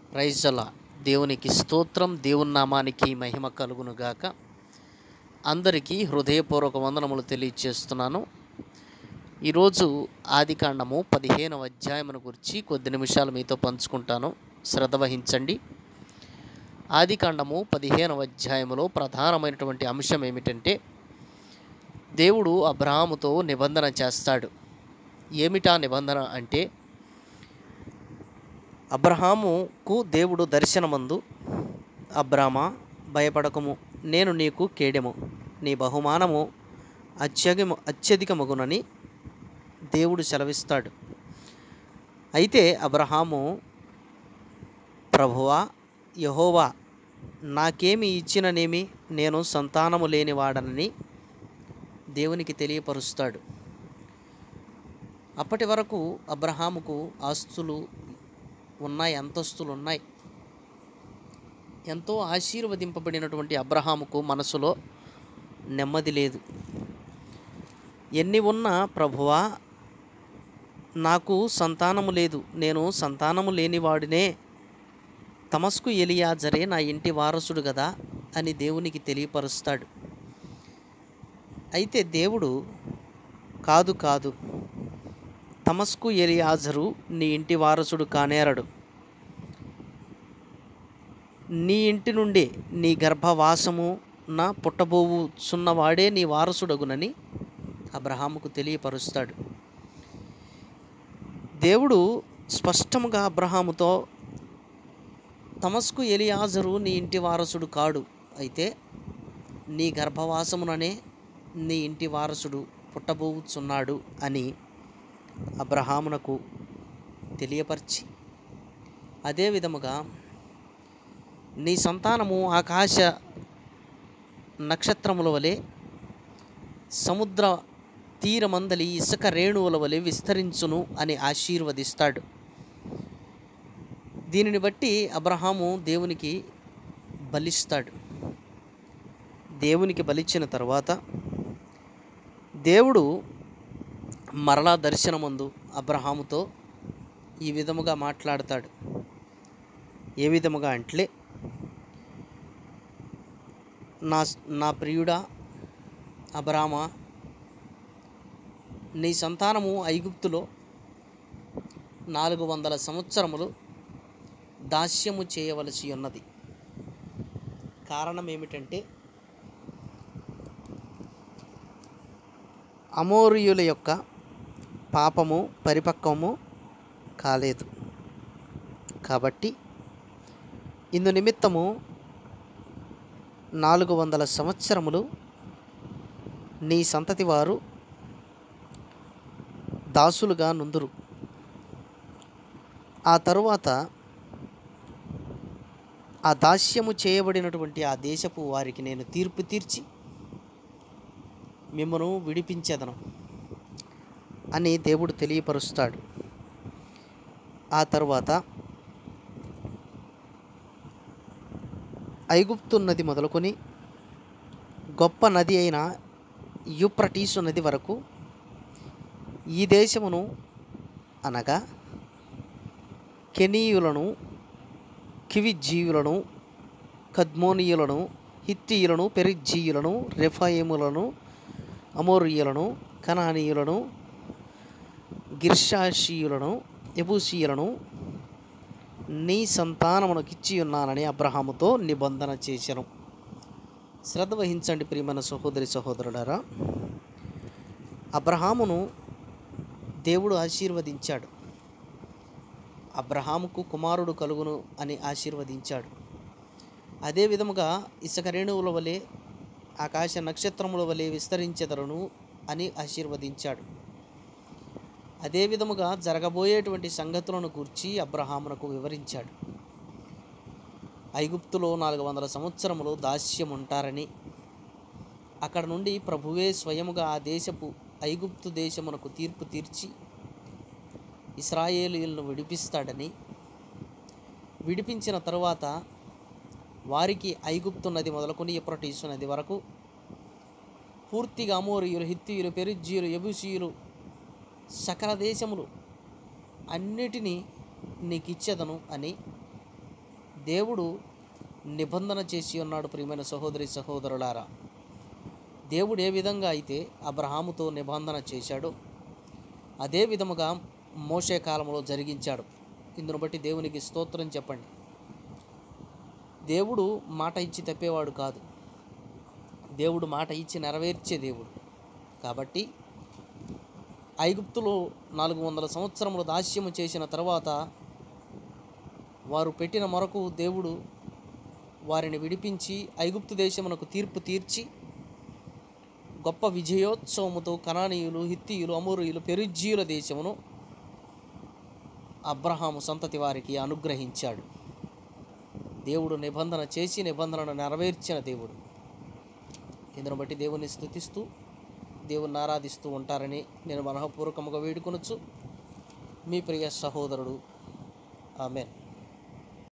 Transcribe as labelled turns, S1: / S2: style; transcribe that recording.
S1: ప్రైజల దేవునికి స్తోత్రం దేవుని నామానికి మహిమ కలుగునుగాక అందరికీ హృదయపూర్వక వందనములు తెలియచేస్తున్నాను ఈరోజు ఆదికాండము పదిహేనవ అధ్యాయమును గురించి కొద్ది నిమిషాలు మీతో పంచుకుంటాను శ్రద్ధ వహించండి ఆదికాండము పదిహేనవ అధ్యాయములో ప్రధానమైనటువంటి అంశం ఏమిటంటే దేవుడు అబ్రహాముతో నిబంధన చేస్తాడు ఏమిటా నిబంధన అంటే అబ్రహాముకు దేవుడు దర్శనమందు అబ్రామా భయపడకము నేను నీకు కేడెము నీ బహుమానము అత్యగము అత్యధికమగునని దేవుడు సెలవిస్తాడు అయితే అబ్రహాము ప్రభువా యహోవా నాకేమి ఇచ్చిననేమి నేను సంతానము లేనివాడనని దేవునికి తెలియపరుస్తాడు అప్పటి వరకు అబ్రహాముకు ఆస్తులు ఉన్నాయి అంతస్తులు ఉన్నాయి ఎంతో ఆశీర్వదింపబడినటువంటి అబ్రహాముకు మనసులో నెమ్మది లేదు ఎన్ని ఉన్నా ప్రభువా నాకు సంతానము లేదు నేను సంతానము లేనివాడినే తమస్కు ఎలియాజరే నా ఇంటి వారసుడు కదా అని దేవునికి తెలియపరుస్తాడు అయితే దేవుడు కాదు కాదు తమస్కు ఎలియాజరు నీ ఇంటి వారసుడు కానేరడు నీ ఇంటి నుండి నీ గర్భవాసము నా పుట్టబోవు సున్నవాడే నీ వారసుడగునని అబ్రహాముకు తెలియపరుస్తాడు దేవుడు స్పష్టముగా అబ్రహాముతో తమస్కు ఎలియాజరు నీ ఇంటి వారసుడు కాడు అయితే నీ గర్భవాసముననే నీ ఇంటి వారసుడు పుట్టబోవుచున్నాడు అని అబ్రహామునకు తెలియపరిచి అదే విధముగా నీ సంతానము ఆకాశ నక్షత్రముల వలె సముద్ర తీరమందలి ఇసుక రేణువుల వలె విస్తరించును అని ఆశీర్వదిస్తాడు దీనిని బట్టి అబ్రహాము దేవునికి బలిస్తాడు దేవునికి బలిచ్చిన తర్వాత దేవుడు మరలా దర్శనమందు అబ్రహాముతో ఈ విధముగా మాట్లాడతాడు ఏ విధముగా అంటే నా నా ప్రియుడా అబ్రామ నీ సంతానము ఐగుప్తులో నాలుగు వందల సంవత్సరములు దాస్యము చేయవలసి ఉన్నది కారణం ఏమిటంటే అమోరియుల యొక్క పాపము పరిపక్వము కాలేదు కాబట్టి ఇందు నిమిత్తము నాలుగు వందల సంవత్సరములు నీ సంతతి వారు దాసులుగా నుందురు ఆ తరువాత ఆ దాస్యము చేయబడినటువంటి ఆ దేశపు వారికి నేను తీర్పు తీర్చి మిమ్మను విడిపించేదను అని దేవుడు తెలియపరుస్తాడు ఆ తరువాత ఐగుప్తు నది మొదలుకొని గొప్ప నది అయిన యూప్రటీసు నది వరకు ఈ దేశమును అనగా కెనీయులను కివిజీయులను కద్మోనీయులను హిత్తీయులను పెరిజ్జీయులను రెఫాయిములను అమోరియులను కనానీయులను గిర్షాషీయులను ఎబూసీయులను నీ సంతానమునకిచ్చి ఉన్నానని అబ్రహాముతో నిబంధన చేశాను శ్రద్ధ వహించండి ప్రియమైన సహోదరి సహోదరుడారా అబ్రహామును దేవుడు ఆశీర్వదించాడు అబ్రహాముకు కుమారుడు కలుగును అని ఆశీర్వదించాడు అదే విధముగా ఇసుక రేణువుల వలె ఆకాశ నక్షత్రముల వలె విస్తరించెదరును అని ఆశీర్వదించాడు అదే విధముగా జరగబోయేటువంటి సంగతులను గూర్చి అబ్రహామునకు వివరించాడు ఐగుప్తులో నాలుగు వందల సంవత్సరములు దాస్యం ఉంటారని అక్కడ నుండి ప్రభువే స్వయముగా ఆ దేశపు ఐగుప్తు దేశమునకు తీర్పు తీర్చి ఇస్రాయేలీలను విడిపిస్తాడని విడిపించిన తరువాత వారికి ఐగుప్తు నది మొదలుకొని ఎప్రటీసు నది వరకు పూర్తిగా అమోరియులు హిత్తీయులు పెరిజ్జీయులు ఎబుసీయులు సకల దేశములు అన్నిటినీ నీకు ఇచ్చేదను అని దేవుడు నిబంధన చేసి ఉన్నాడు ప్రియమైన సహోదరి సహోదరులారా దేవుడు ఏ విధంగా అయితే అబ్రహాముతో నిబంధన చేశాడో అదే విధముగా మోషే కాలంలో జరిగించాడు ఇందును బట్టి దేవునికి స్తోత్రం చెప్పండి దేవుడు మాట ఇచ్చి తప్పేవాడు కాదు దేవుడు మాట ఇచ్చి నెరవేర్చే దేవుడు కాబట్టి ఐగుప్తులో నాలుగు వందల సంవత్సరములు దాస్యము చేసిన తర్వాత వారు పెట్టిన మొరకు దేవుడు వారిని విడిపించి ఐగుప్తు దేశమునకు తీర్పు తీర్చి గొప్ప విజయోత్సవముతో కనానీయులు హిత్తీయులు అమూరియులు పెరుజ్జీయుల దేశమును అబ్రహాము సంతతి వారికి అనుగ్రహించాడు దేవుడు నిబంధన చేసి నిబంధనను నెరవేర్చిన దేవుడు ఇందును బట్టి దేవుని స్థుతిస్తూ దేవుని ఆరాధిస్తూ ఉంటారని నేను మనఃపూర్వకముగా వేడుకొనొచ్చు మీ ప్రియ సహోదరుడు ఆమెన్